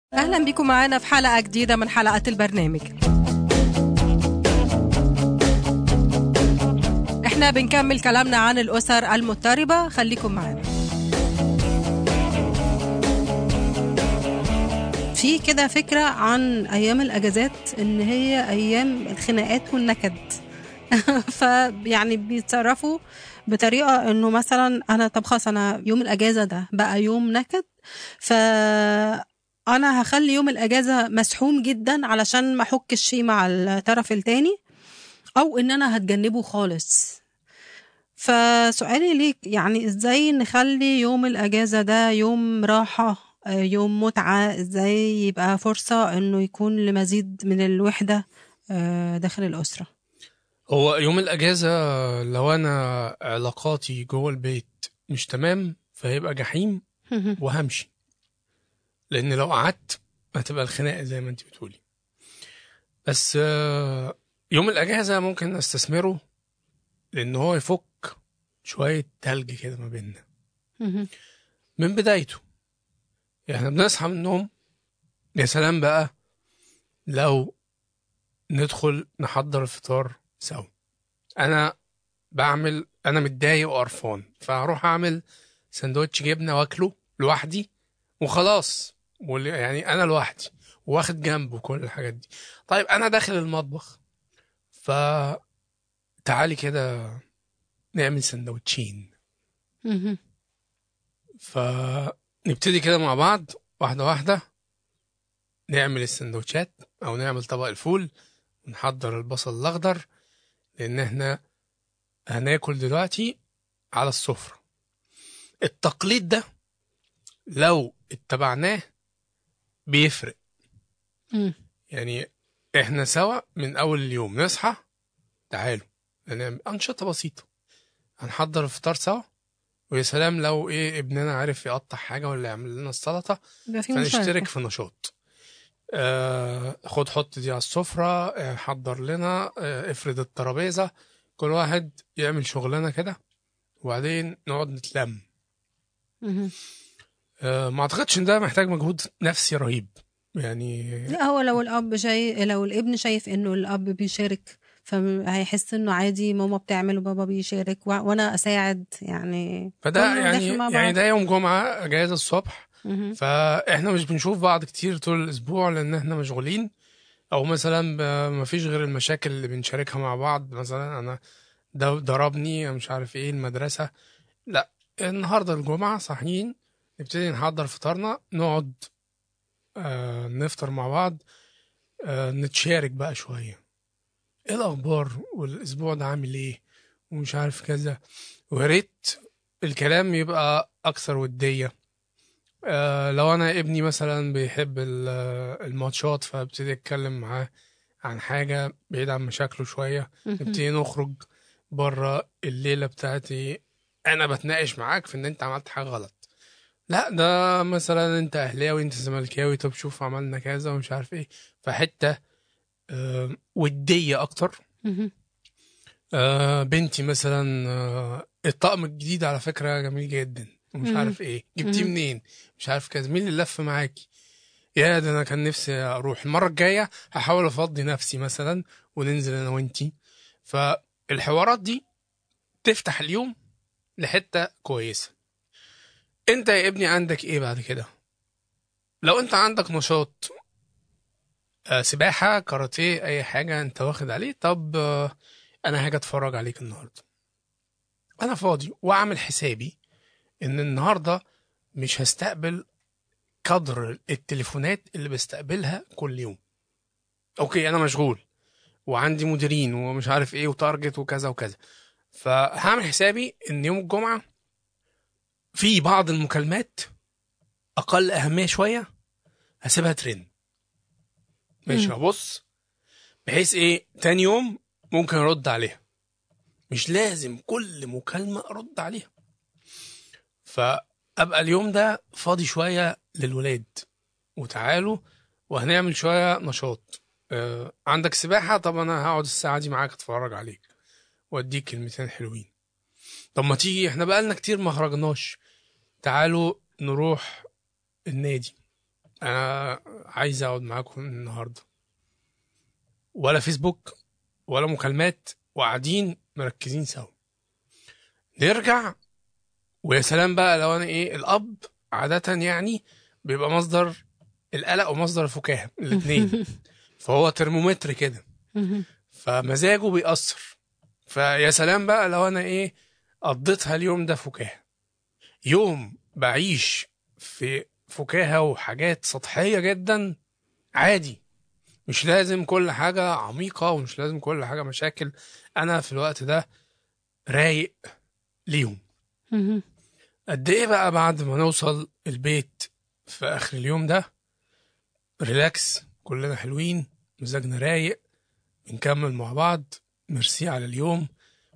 أهلا بكم معنا في حلقة جديدة من حلقات البرنامج احنا بنكمل كلامنا عن الأسر المضطربة خليكم معنا في كده فكرة عن أيام الأجازات إن هي أيام الخناقات والنكد فيعني بيتصرفوا بطريقة إنه مثلا أنا طب خلاص أنا يوم الأجازة ده بقى يوم نكد ف انا هخلي يوم الاجازه مسحوم جدا علشان ما احكش فيه مع الطرف التاني او ان انا هتجنبه خالص فسؤالي ليك يعني ازاي نخلي يوم الاجازه ده يوم راحه آه، يوم متعه ازاي يبقى فرصه انه يكون لمزيد من الوحده آه، داخل الاسره هو يوم الأجازة لو أنا علاقاتي جوه البيت مش تمام فهيبقى جحيم وهمشي لأن لو قعدت هتبقى الخناقة زي ما أنت بتقولي بس آه، يوم الأجازة ممكن استثمره لأن هو يفك شوية تلج كده ما بيننا من بدايته يعني احنا بنصحى من النوم يا سلام بقى لو ندخل نحضر الفطار سوا انا بعمل انا متضايق وقرفان فهروح اعمل سندوتش جبنه واكله لوحدي وخلاص وال- يعني انا لوحدي واخد جنبه كل الحاجات دي طيب انا داخل المطبخ ف تعالي كده نعمل سندوتشين فنبتدي كده مع بعض واحدة واحدة نعمل السندوتشات أو نعمل طبق الفول ونحضر البصل الأخضر لأن احنا هناكل دلوقتي على السفرة التقليد ده لو اتبعناه بيفرق مم. يعني احنا سوا من أول اليوم نصحى تعالوا نعمل أنشطة بسيطة هنحضر الفطار سوا ويا سلام لو ايه ابننا عارف يقطع حاجة ولا يعمل لنا السلطة يبقى في فنشترك مشاركة في نشاط آه خد حط دي على السفرة آه حضر لنا آه افرد الترابيزة كل واحد يعمل شغلانة كده وبعدين نقعد نتلم مهم. آه ما اعتقدش ان ده محتاج مجهود نفسي رهيب يعني لا هو لو الاب شايف لو الابن شايف انه الاب بيشارك فهيحس انه عادي ماما بتعمل وبابا بيشارك و... وانا اساعد يعني فده كله يعني داخل مع يعني بعض. ده يوم جمعة اجازة الصبح مهم. فاحنا مش بنشوف بعض كتير طول الاسبوع لان احنا مشغولين او مثلا ب- ما فيش غير المشاكل اللي بنشاركها مع بعض مثلا انا ده ضربني مش عارف ايه المدرسة لا النهارده الجمعة صاحيين نبتدي نحضر فطارنا نقعد آه نفطر مع بعض آه نتشارك بقى شوية ايه الاخبار والاسبوع ده عامل ايه ومش عارف كذا ويا ريت الكلام يبقى اكثر ودية آه لو انا ابني مثلا بيحب ال- الماتشات فابتدي اتكلم معاه عن حاجة بعيد عن مشاكله شوية مهم. نبتدي نخرج بره الليلة بتاعتي انا بتناقش معاك في ان انت عملت حاجة غلط لا ده مثلا انت اهلاوي انت زملكاوي طب شوف عملنا كذا ومش عارف ايه فحتة آه ودية اكتر مهم. آه بنتي مثلا آه الطقم الجديد على فكرة جميل جدا ومش مم. عارف ايه جبتيه مم. منين مش عارف كذا مين اللي لف معاكي يا ده انا كان نفسي اروح المرة الجاية هحاول افضي نفسي مثلا وننزل انا وانتي فالحوارات دي تفتح اليوم لحتة كويسة انت يا ابني عندك ايه بعد كده لو انت عندك نشاط آه، سباحة كاراتيه اي حاجة انت واخد عليه طب آه، انا هاجي اتفرج عليك النهاردة انا فاضي واعمل حسابي ان النهاردة مش هستقبل قدر التليفونات اللي بستقبلها كل يوم اوكي انا مشغول وعندي مديرين ومش عارف ايه وتارجت وكذا وكذا فهعمل حسابي ان يوم الجمعة في بعض المكالمات اقل اهمية شوية هسيبها ترن ماشي مم. هبص بحيث ايه تاني يوم ممكن ارد عليها مش لازم كل مكالمة ارد عليها فابقى اليوم ده فاضي شوية للولاد وتعالوا وهنعمل شوية نشاط آه عندك سباحة طب انا هقعد الساعة دي معاك اتفرج عليك واديك كلمتين حلوين طب ما تيجي احنا بقالنا كتير ما خرجناش تعالوا نروح النادي انا عايز اقعد معاكم النهارده ولا فيسبوك ولا مكالمات وقاعدين مركزين سوا نرجع ويا سلام بقى لو انا ايه الاب عاده يعني بيبقى مصدر القلق ومصدر الفكاهه الاثنين فهو ترمومتر كده مهم. فمزاجه بيأثر فيا سلام بقى لو انا ايه قضيتها اليوم ده فكاهه يوم بعيش في فكاهه وحاجات سطحيه جدا عادي مش لازم كل حاجه عميقه ومش لازم كل حاجه مشاكل انا في الوقت ده رايق ليهم مهم. قد ايه بقى بعد ما نوصل البيت في اخر اليوم ده ريلاكس كلنا حلوين مزاجنا رايق بنكمل مع بعض ميرسي على اليوم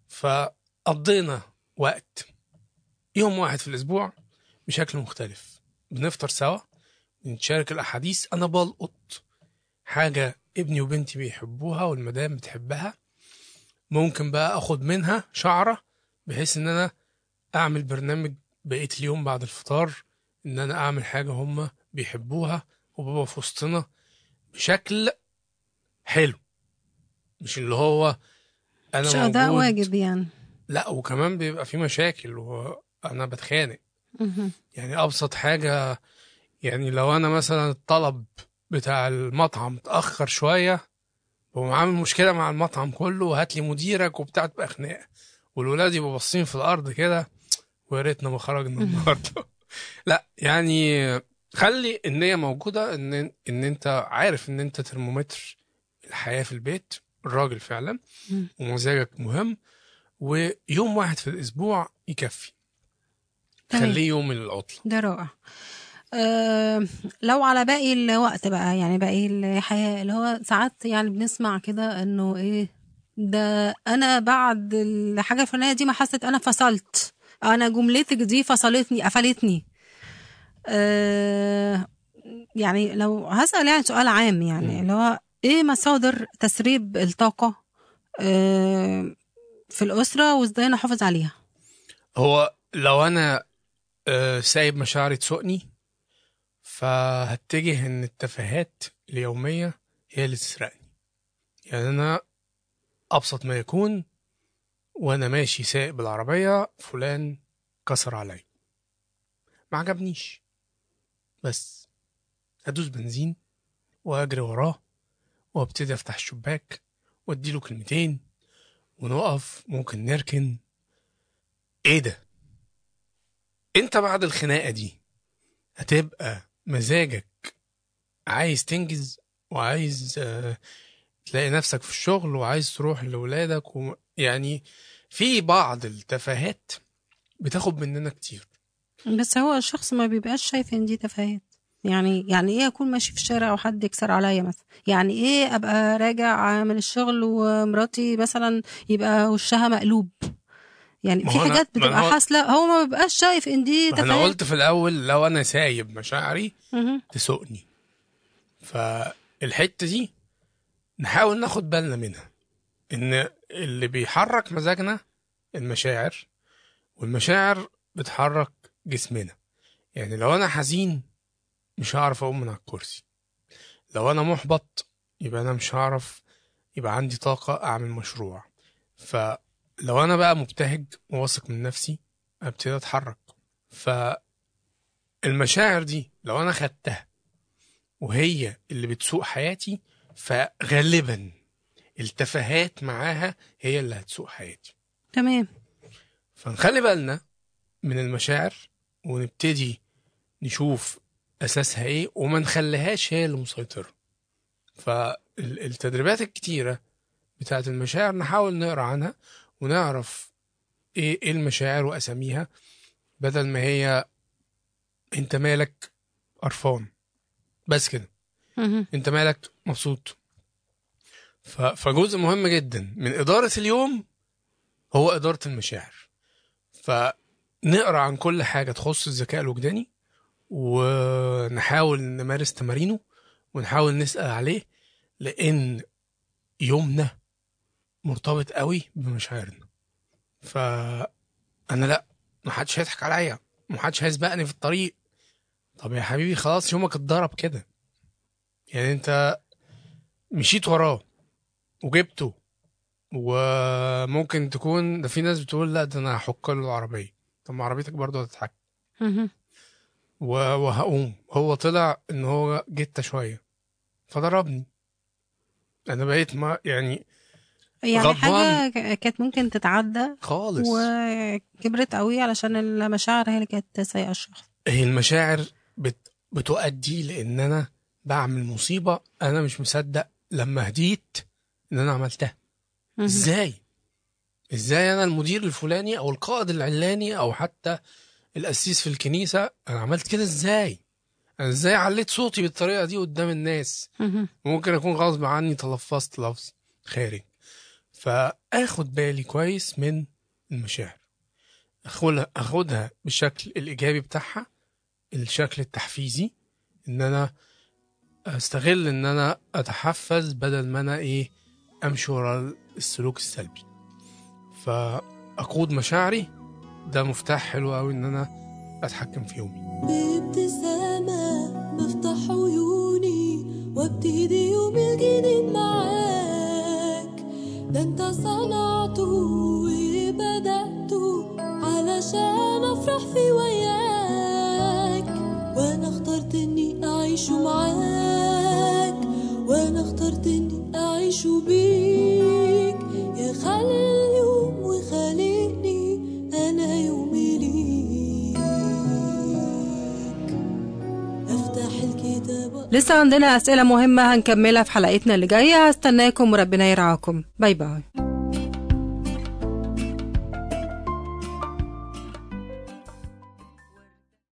فقضينا وقت يوم واحد في الاسبوع بشكل مختلف بنفطر سوا بنتشارك الاحاديث انا بلقط حاجه ابني وبنتي بيحبوها والمدام بتحبها ممكن بقى اخد منها شعره بحيث ان انا اعمل برنامج بقيه اليوم بعد الفطار ان انا اعمل حاجه هم بيحبوها وبابا في وسطنا بشكل حلو مش اللي هو انا مش اداء موجود. واجب يعني لا وكمان بيبقى في مشاكل وانا بتخانق مهم. يعني ابسط حاجه يعني لو انا مثلا الطلب بتاع المطعم اتاخر شويه بقوم عامل مشكله مع المطعم كله وهات لي مديرك وبتاع تبقى خناقه والولاد يبقوا باصين في الارض كده ويا ريتنا ما خرجنا النهارده لا يعني خلي النيه موجوده ان ان انت عارف ان انت ترمومتر الحياه في البيت الراجل فعلا مم. ومزاجك مهم ويوم واحد في الاسبوع يكفي تمام. خليه يوم العطله ده رائع أه لو على باقي الوقت بقى يعني باقي الحياة اللي هو ساعات يعني بنسمع كده انه ايه ده انا بعد الحاجة الفلانية دي ما حسيت انا فصلت انا جملتك دي فصلتني قفلتني أه يعني لو هسأل يعني سؤال عام يعني اللي هو ايه مصادر تسريب الطاقة أه في الأسرة وازاي نحافظ عليها هو لو انا آه، سايب مشاعري تسوقني فهتجه ان التفاهات اليوميه هي اللي تسرقني يعني انا ابسط ما يكون وانا ماشي سايق بالعربيه فلان كسر عليا ما عجبنيش بس هدوس بنزين واجري وراه وابتدي افتح الشباك واديله كلمتين ونقف ممكن نركن ايه ده انت بعد الخناقه دي هتبقى مزاجك عايز تنجز وعايز آه، تلاقي نفسك في الشغل وعايز تروح لولادك و... يعني في بعض التفاهات بتاخد مننا كتير بس هو الشخص ما بيبقاش شايف ان دي تفاهات يعني يعني ايه اكون ماشي في الشارع وحد يكسر عليا مثلا يعني ايه ابقى راجع من الشغل ومراتي مثلا يبقى وشها مقلوب يعني ما في هو أنا- حاجات ما أنا بتبقى هو- حاصله هو ما بيبقاش شايف ان دي ما انا تفاهات قلت في الاول لو انا سايب مشاعري مهم. تسوقني فالحته دي نحاول ناخد بالنا منها ان اللي بيحرك مزاجنا المشاعر والمشاعر بتحرك جسمنا يعني لو انا حزين مش هعرف اقوم من على الكرسي لو انا محبط يبقى انا مش هعرف يبقى عندي طاقة اعمل مشروع فلو انا بقى مبتهج وواثق من نفسي ابتدي اتحرك فالمشاعر دي لو انا خدتها وهي اللي بتسوق حياتي فغالبا التفاهات معاها هي اللي هتسوق حياتي تمام فنخلي بالنا من المشاعر ونبتدي نشوف اساسها ايه وما نخليهاش هي اللي مسيطره فالتدريبات الكتيره بتاعت المشاعر نحاول نقرا عنها ونعرف ايه ايه المشاعر واساميها بدل ما هي انت مالك قرفان بس كده مهم. انت مالك مبسوط ف- فجزء مهم جدا من إدارة اليوم هو إدارة المشاعر فنقرأ عن كل حاجة تخص الذكاء الوجداني ونحاول نمارس تمارينه ونحاول نسأل عليه لأن يومنا مرتبط قوي بمشاعرنا فأنا لأ محدش هيضحك عليا محدش هيسبقني في الطريق طب يا حبيبي خلاص يومك اتضرب كده يعني انت مشيت وراه وجبته وممكن تكون ده في ناس بتقول لا ده انا هحك له العربيه طب ما عربيتك برضه هتتحك مهم. و- وهقوم هو طلع ان هو جته شويه فضربني انا بقيت ما يعني يعني غضبان. حاجة ك- كانت ممكن تتعدى خالص وكبرت قوي علشان المشاعر هي اللي كانت سايقة الشخص هي المشاعر بت... بتؤدي لان انا بعمل مصيبه انا مش مصدق لما هديت ان انا عملتها مهم. ازاي ازاي انا المدير الفلاني او القائد العلاني او حتى القسيس في الكنيسه انا عملت كده ازاي انا ازاي عليت صوتي بالطريقه دي قدام الناس مهم. ممكن اكون غصب عني تلفظت لفظ خارج فاخد بالي كويس من المشاعر اخدها اخدها بالشكل الايجابي بتاعها الشكل التحفيزي ان انا استغل ان انا اتحفز بدل ما انا ايه امشي ورا السلوك السلبي فاقود مشاعري ده مفتاح حلو قوي ان انا اتحكم في يومي بابتسامة بفتح عيوني وابتدي يومي الجديد معاك ده انت صنعته وبدأته علشان افرح فيه وياك وانا اخترت اني اعيش معاك وانا اخترت اني اعيش بيك يا خالق اليوم وخالقني انا يومي ليك افتح الكتاب لسه عندنا أسئلة مهمة هنكملها في حلقتنا اللي جاية هستناكم وربنا يرعاكم باي باي